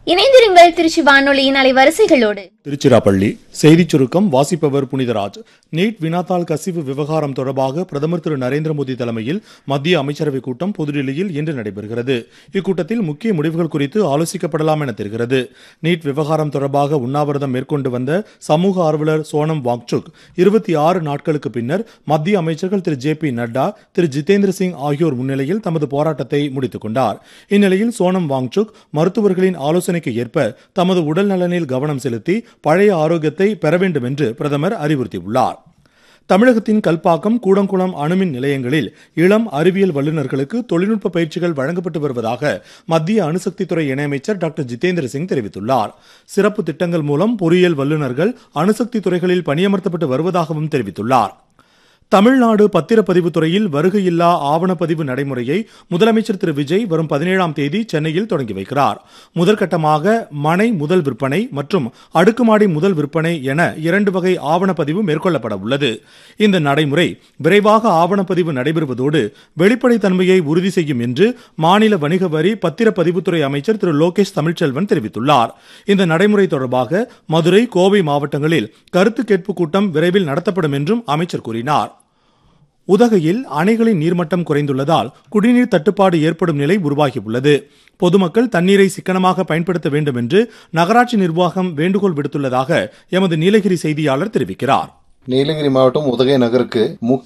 இணைந்திருங்கள் திருச்சி வானொலியின் அலைவரிசைகளோடு திருச்சிராப்பள்ளி செய்திச் சுருக்கம் வாசிப்பவர் புனிதராஜ் நீட் வினாத்தாள் கசிவு விவகாரம் தொடர்பாக பிரதமர் திரு நரேந்திர மோடி தலைமையில் மத்திய அமைச்சரவைக் கூட்டம் புதுடில்லியில் இன்று நடைபெறுகிறது இக்கூட்டத்தில் முக்கிய முடிவுகள் குறித்து ஆலோசிக்கப்படலாம் என தெரிகிறது நீட் விவகாரம் தொடர்பாக உண்ணாவிரதம் மேற்கொண்டு வந்த சமூக ஆர்வலர் சோனம் வாங்சுக் இருபத்தி ஆறு நாட்களுக்கு பின்னர் மத்திய அமைச்சர்கள் திரு ஜே பி நட்டா திரு ஜிதேந்திர சிங் ஆகியோர் முன்னிலையில் தமது போராட்டத்தை முடித்துக் கொண்டார் இந்நிலையில் சோனம் வாங்சுக் மருத்துவர்களின் ஆலோசனைக்கு ஏற்ப தமது உடல் நலனில் கவனம் செலுத்தி பழைய ஆரோக்கியத்தை பெற வேண்டும் என்று பிரதமர் அறிவுறுத்தியுள்ளார் தமிழகத்தின் கல்பாக்கம் கூடங்குளம் அணுமின் நிலையங்களில் இளம் அறிவியல் வல்லுநர்களுக்கு தொழில்நுட்ப பயிற்சிகள் வழங்கப்பட்டு வருவதாக மத்திய அணுசக்தித்துறை இணையமைச்சர் டாக்டர் ஜிதேந்திர சிங் தெரிவித்துள்ளார் சிறப்பு திட்டங்கள் மூலம் பொறியியல் வல்லுநர்கள் அணுசக்தி துறைகளில் பணியமர்த்தப்பட்டு வருவதாகவும் தெரிவித்துள்ளார் தமிழ்நாடு பத்திரப்பதிவு துறையில் வருகையில்லா ஆவணப்பதிவு நடைமுறையை முதலமைச்சர் திரு விஜய் வரும் பதினேழாம் தேதி சென்னையில் தொடங்கி வைக்கிறார் முதற்கட்டமாக மனை முதல் விற்பனை மற்றும் அடுக்குமாடி முதல் விற்பனை என இரண்டு வகை ஆவணப்பதிவு மேற்கொள்ளப்பட உள்ளது இந்த நடைமுறை விரைவாக ஆவணப்பதிவு நடைபெறுவதோடு வெளிப்படைத்தன்மையை உறுதி செய்யும் என்று மாநில வணிக வரி பத்திரப்பதிவுத்துறை அமைச்சர் திரு லோகேஷ் தமிழ்ச்செல்வன் தெரிவித்துள்ளார் இந்த நடைமுறை தொடர்பாக மதுரை கோவை மாவட்டங்களில் கருத்து கேட்பு கூட்டம் விரைவில் நடத்தப்படும் என்றும் அமைச்சர் கூறினார் உதகையில் அணைகளின் நீர்மட்டம் குறைந்துள்ளதால் குடிநீர் தட்டுப்பாடு ஏற்படும் நிலை உருவாகியுள்ளது பொதுமக்கள் தண்ணீரை சிக்கனமாக பயன்படுத்த வேண்டும் என்று நகராட்சி நிர்வாகம் வேண்டுகோள் விடுத்துள்ளதாக எமது நீலகிரி செய்தியாளர் தெரிவிக்கிறார் நீலகிரி மாவட்டம் உதகை நகருக்கு முக்கிய